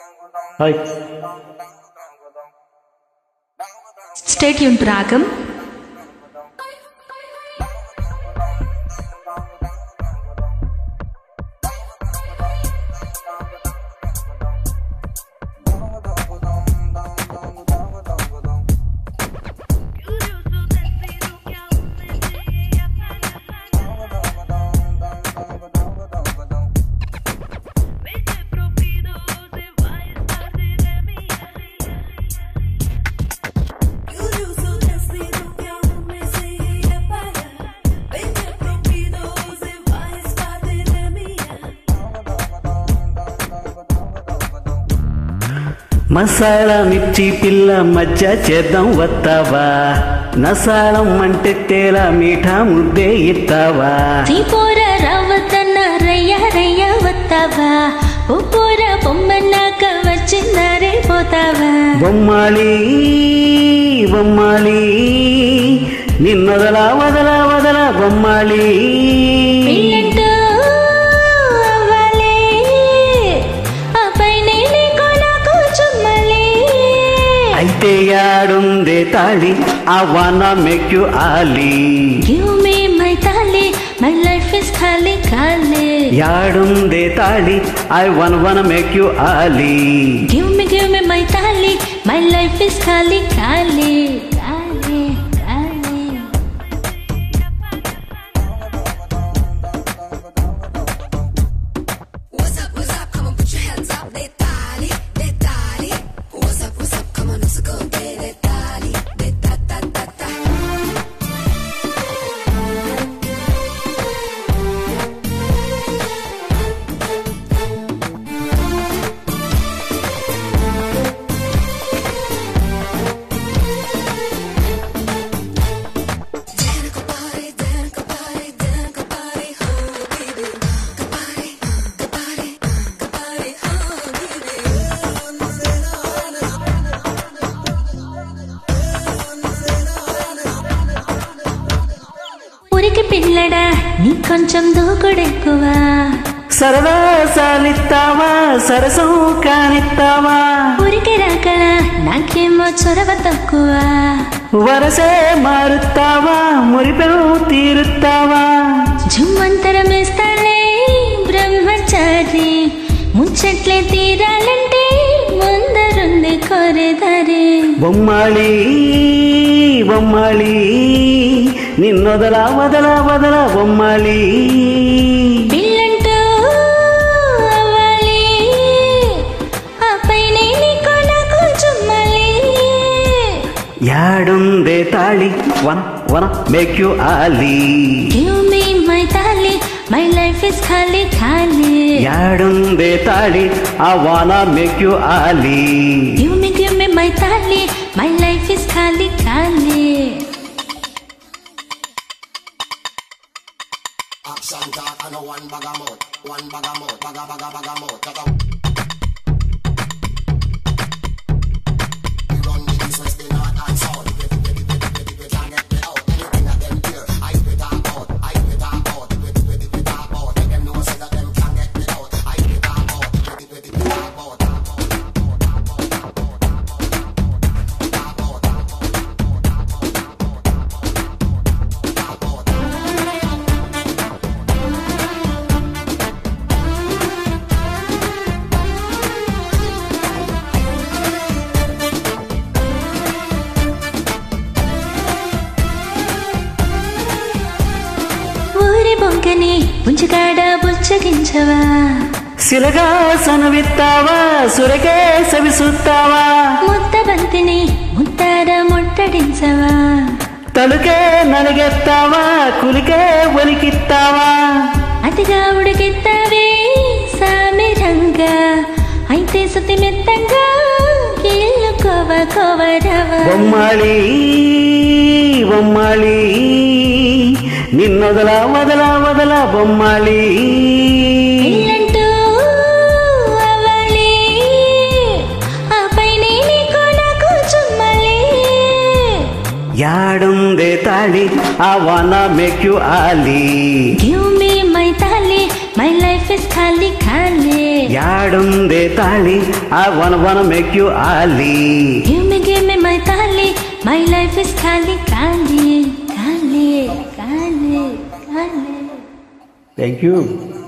Hi Stay tuned to Ragam. Curioso decido que aún me sigue para Vente propido se va a estar de mía మసాలా మిర్చి పిల్ల మధ్య చేద్దాం వస్తావా నసాళం అంటే తేలా మీఠా ముద్దే ఇస్తావా త్రిపుర రావతన్న రయ్య రయ్య వస్తావా ఉప్పుర బొమ్మన్నాక వచ్చిందరే పోతావా బొమ్మాళి బొమ్మాళి నిన్నొదలా వదలా వదలా బొమ్మాళి పెళ్ళంటూ అవ్వాలి ఆ పైన నీకు నాకు చుమ్మలి అయితే యాడుందే తాళి ఆ వాన మెక్యు ఆలి Give me my tali, my life is khali khali. యాడుందే తాళి I wanna wanna make you ఆలి Give me, give me my tali, my life is khali khali. Khali, khali. What's up, what's up, come on put your hands up Detali, detali What's up, what's up, come on let's go get detali Detatatata Danica body, danica body, danica body, oh baby Kabari, kabari, kabari, oh baby ఊరికి పిల్లడా నీ కొంచెం దూకుడెక్కువ సరదా సాలిస్తావా సరసం కానిస్తావా ఊరికి రాకల నాకేమో చొరవ తక్కువ వరసే మారుతావా మురిపెను తీరుతావా జుమ్మంతరం వేస్తాలే బ్రహ్మచారి ముచ్చట్లే తీరాలంటే ముందరుంది కొరెదరే బొమ్మాళి బొమ్మాళి నిన్నొదలా వదలా వదలా బొమ్మాళి పిల్లంటూ అవ్వాలి ఆ పైన నీకు నాకు చుమ్మలి యాడుందే తాళి వన వన మేక్ యు ఆలి గివ్ మీ మై తాలి మై లైఫ్ ఇస్ ఖాళీ ఖాళీ యాడుందే తాళి ఆ వాన మేక్ యు ఆలి give me give me my తాలి మై లైఫ్ ఇస్ ఖాళీ ఖాళీ Action talk and a one bag of mouth, one bag of mouth, bag of bag of bag of mouth. Take a We run the east, west, the north and south. If you- if you- if you- if you- if you can't get me out, anything that them hear, I spit talk out, I spit talk out. If you- if you- if you talk out, make them know say that them can't get me out. I spit talk out, if you- if you- if you talk out, talk out, talk out, talk out, talk out, talk out, talk out, talk out, talk out. ఊరి బొంకని పుంజగాడ బుచ్చగించవా సిలగా సనువిత్తావా సురకే సవిసుత్తావా ముద్ద బంతిని ముద్దార ముట్టడించవా తలుకే నలిగెత్తావా కులికే ఒలికిత్తావా అతిగా ఉడికెత్తావే సామిరంగా అయితే సుతి మెత్తంగా ఇల్లు కోవ కోవరవా బొమ్మాళి బొమ్మాళి నిన్నొదలా వదలా వదలా బొమ్మాళి ఇల్లంటూ అవ్వాలి ఆ పైన నీకు నాకు చుమ్మలి యాడుందే తాళి ఆ వాన మేక్ యు ఆలి గివ్ మీ మై తాలి మై లైఫ్ ఇస్ ఖాళీ ఖాళీ యాడుందే తాళి I wanna wanna make you ఆలీ Give me, give me my tali. My life is kali, kali, kali, kali, kali. Thank you